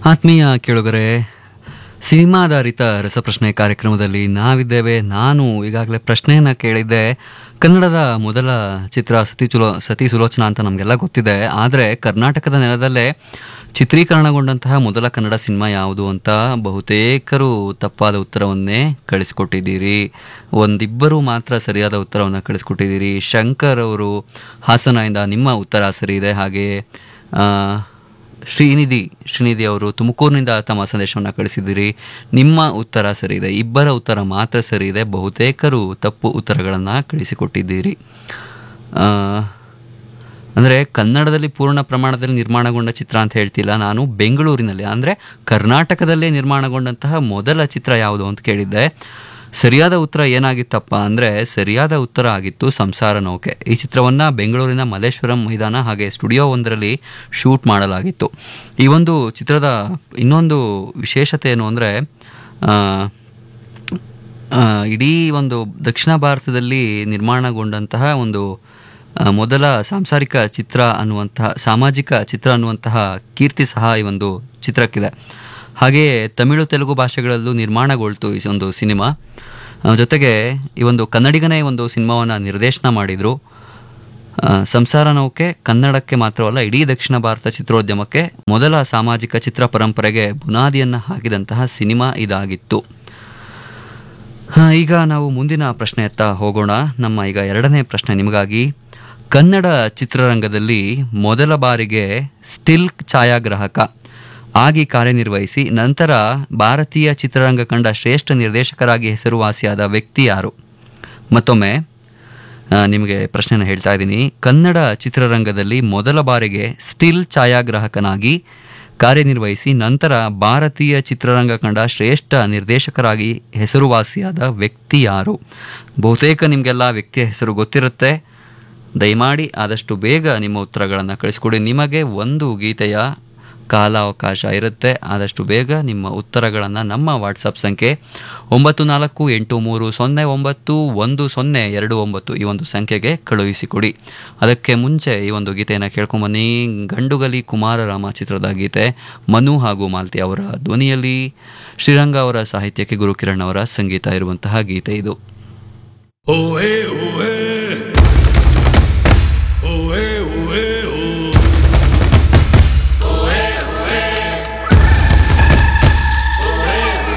ಆತ್ಮೀಯ ಕೇಳುಗರೆ ಸಿನಿಮಾಧಾರಿತ ರಸಪ್ರಶ್ನೆ ಕಾರ್ಯಕ್ರಮದಲ್ಲಿ ನಾವಿದ್ದೇವೆ ನಾನು ಈಗಾಗಲೇ ಪ್ರಶ್ನೆಯನ್ನ ಕೇಳಿದ್ದೆ ಕನ್ನಡದ ಮೊದಲ ಚಿತ್ರ ಸತಿ ಚುಲೋ ಸತಿ ಸುಲೋಚನಾ ಅಂತ ನಮಗೆಲ್ಲ ಗೊತ್ತಿದೆ ಆದರೆ ಕರ್ನಾಟಕದ ನೆಲದಲ್ಲೇ ಚಿತ್ರೀಕರಣಗೊಂಡಂತಹ ಮೊದಲ ಕನ್ನಡ ಸಿನಿಮಾ ಯಾವುದು ಅಂತ ಬಹುತೇಕರು ತಪ್ಪಾದ ಉತ್ತರವನ್ನೇ ಕಳಿಸಿಕೊಟ್ಟಿದ್ದೀರಿ ಒಂದಿಬ್ಬರು ಮಾತ್ರ ಸರಿಯಾದ ಉತ್ತರವನ್ನು ಕಳಿಸಿಕೊಟ್ಟಿದ್ದೀರಿ ಶಂಕರ್ ಅವರು ಹಾಸನದಿಂದ ನಿಮ್ಮ ಉತ್ತರ ಸರಿ ಇದೆ ಹಾಗೆಯೇ ಆ, ಶ್ರೀನಿಧಿ ಶ್ರೀನಿಧಿ ಅವರು ತುಮಕೂರಿನಿಂದ ತಮ್ಮ ಸಂದೇಶವನ್ನು ಕಳಿಸಿದ್ದೀರಿ ನಿಮ್ಮ ಉತ್ತರ ಸರಿ ಇದೆ ಇಬ್ಬರ ಉತ್ತರ ಮಾತ್ರ ಸರಿ ಇದೆ ಬಹುತೇಕರು ತಪ್ಪು ಉತ್ತರಗಳನ್ನು ಕಳಿಸಿಕೊಟ್ಟಿದ್ದೀರಿ ಆ, ಅಂದರೆ ಕನ್ನಡದಲ್ಲಿ ಪೂರ್ಣ ಪ್ರಮಾಣದಲ್ಲಿ ನಿರ್ಮಾಣಗೊಂಡ ಚಿತ್ರ ಅಂತ ಹೇಳ್ತಿಲ್ಲ ನಾನು ಬೆಂಗಳೂರಿನಲ್ಲಿ ಅಂದರೆ ಕರ್ನಾಟಕದಲ್ಲೇ ನಿರ್ಮಾಣಗೊಂಡಂತಹ ಮೊದಲ ಚಿತ್ರ ಯಾವುದು ಅಂತ ಕೇಳಿದ್ದೆ ಸರಿಯಾದ ಉತ್ತರ ಏನಾಗಿತ್ತಪ್ಪ ಅಂದರೆ ಸರಿಯಾದ ಉತ್ತರ ಆಗಿತ್ತು ಸಂಸಾರ ನೌಕೆ ಈ ಚಿತ್ರವನ್ನು ಬೆಂಗಳೂರಿನ ಮಲ್ಲೇಶ್ವರಂ ಮೈದಾನ ಹಾಗೆ ಸ್ಟುಡಿಯೋ ಒಂದರಲ್ಲಿ ಶೂಟ್ ಮಾಡಲಾಗಿತ್ತು ಈ ಒಂದು ಚಿತ್ರದ ಇನ್ನೊಂದು ವಿಶೇಷತೆ ಏನು ಅಂದರೆ ಇಡೀ ಒಂದು ದಕ್ಷಿಣ ಭಾರತದಲ್ಲಿ ನಿರ್ಮಾಣಗೊಂಡಂತಹ ಒಂದು ಆ, ಮೊದಲ ಸಾಂಸಾರಿಕ ಚಿತ್ರ ಅನ್ನುವಂತಹ ಸಾಮಾಜಿಕ ಚಿತ್ರ ಅನ್ನುವಂತಹ ಕೀರ್ತಿ ಸಹ ಈ ಒಂದು ಚಿತ್ರಕ್ಕಿದೆ ಹಾಗೆಯೇ ತಮಿಳು ತೆಲುಗು ಭಾಷೆಗಳಲ್ಲೂ ನಿರ್ಮಾಣಗೊಳ್ತು ಈ ಒಂದು ಸಿನಿಮಾ ಆ, ಜೊತೆಗೆ ಈ ಒಂದು ಕನ್ನಡಿಗನೇ ಈ ಒಂದು ಸಿನಿಮಾವನ್ನು ನಿರ್ದೇಶನ ಮಾಡಿದರು ಆ, ಸಂಸಾರ ನೌಕೆ ಕನ್ನಡಕ್ಕೆ ಮಾತ್ರವಲ್ಲ ಇಡೀ ದಕ್ಷಿಣ ಭಾರತ ಚಿತ್ರೋದ್ಯಮಕ್ಕೆ ಮೊದಲ ಸಾಮಾಜಿಕ ಚಿತ್ರ ಪರಂಪರೆಗೆ ಬುನಾದಿಯನ್ನು ಹಾಕಿದಂತಹ ಸಿನಿಮಾ ಇದಾಗಿತ್ತು ಹಾ, ಈಗ ನಾವು ಮುಂದಿನ ಪ್ರಶ್ನೆಯತ್ತ ಹೋಗೋಣ ನಮ್ಮ ಈಗ ಎರಡನೇ ಪ್ರಶ್ನೆ ನಿಮಗಾಗಿ ಕನ್ನಡ ಚಿತ್ರರಂಗದಲ್ಲಿ ಮೊದಲ ಬಾರಿಗೆ ಸ್ಟಿಲ್ ಛಾಯಾಗ್ರಾಹಕ ಆಗಿ ಕಾರ್ಯನಿರ್ವಹಿಸಿ ನಂತರ ಭಾರತೀಯ ಚಿತ್ರರಂಗ ಕಂಡ ಶ್ರೇಷ್ಠ ನಿರ್ದೇಶಕರಾಗಿ ಹೆಸರುವಾಸಿಯಾದ ವ್ಯಕ್ತಿ ಯಾರು ಮತ್ತೊಮ್ಮೆ ಆ, ನಿಮಗೆ ಪ್ರಶ್ನೆನ ಹೇಳ್ತಾ ಇದ್ದೀನಿ ಕನ್ನಡ ಚಿತ್ರರಂಗದಲ್ಲಿ ಮೊದಲ ಬಾರಿಗೆ ಸ್ಟಿಲ್ ಛಾಯಾಗ್ರಾಹಕನಾಗಿ ಕಾರ್ಯನಿರ್ವಹಿಸಿ ನಂತರ ಭಾರತೀಯ ಚಿತ್ರರಂಗ ಕಂಡ ಶ್ರೇಷ್ಠ ನಿರ್ದೇಶಕರಾಗಿ ಹೆಸರುವಾಸಿಯಾದ ವ್ಯಕ್ತಿ ಯಾರು ಬಹುತೇಕ ನಿಮಗೆಲ್ಲ ವ್ಯಕ್ತಿಯ ಹೆಸರು ಗೊತ್ತಿರುತ್ತೆ ದಯಮಾಡಿ ಆದಷ್ಟು ಬೇಗ ನಿಮ್ಮ ಉತ್ತರಗಳನ್ನು ಕಳಿಸ್ಕೊಡಿ ನಿಮಗೆ ಒಂದು ಗೀತೆಯ ಕಾಲಾವಕಾಶ ಇರುತ್ತೆ ಆದಷ್ಟು ಬೇಗ ನಿಮ್ಮ ಉತ್ತರಗಳನ್ನು ನಮ್ಮ ವಾಟ್ಸಪ್ ಸಂಖ್ಯೆ ಒಂಬತ್ತು ನಾಲ್ಕು ಎಂಟು ಮೂರು ಸೊನ್ನೆ ಒಂಬತ್ತು ಒಂದು ಸೊನ್ನೆ ಎರಡು ಒಂಬತ್ತು ಈ ಒಂದು ಸಂಖ್ಯೆಗೆ ಕಳುಹಿಸಿಕೊಡಿ ಅದಕ್ಕೆ ಮುಂಚೆ ಈ ಒಂದು ಗೀತೆಯನ್ನು ಕೇಳ್ಕೊಂಬನ್ನಿ ಗಂಡುಗಲಿ ಕುಮಾರರಾಮ ಚಿತ್ರದ ಗೀತೆ ಮನು ಹಾಗೂ ಮಾಲ್ತಿ ಅವರ ಧ್ವನಿಯಲ್ಲಿ ಶ್ರೀರಂಗ ಅವರ ಸಾಹಿತ್ಯಕ್ಕೆ ಗುರುಕಿರಣ್ ಅವರ ಸಂಗೀತ ಇರುವಂತಹ ಗೀತೆ ಇದು ಓಹೇ ಓಹೇ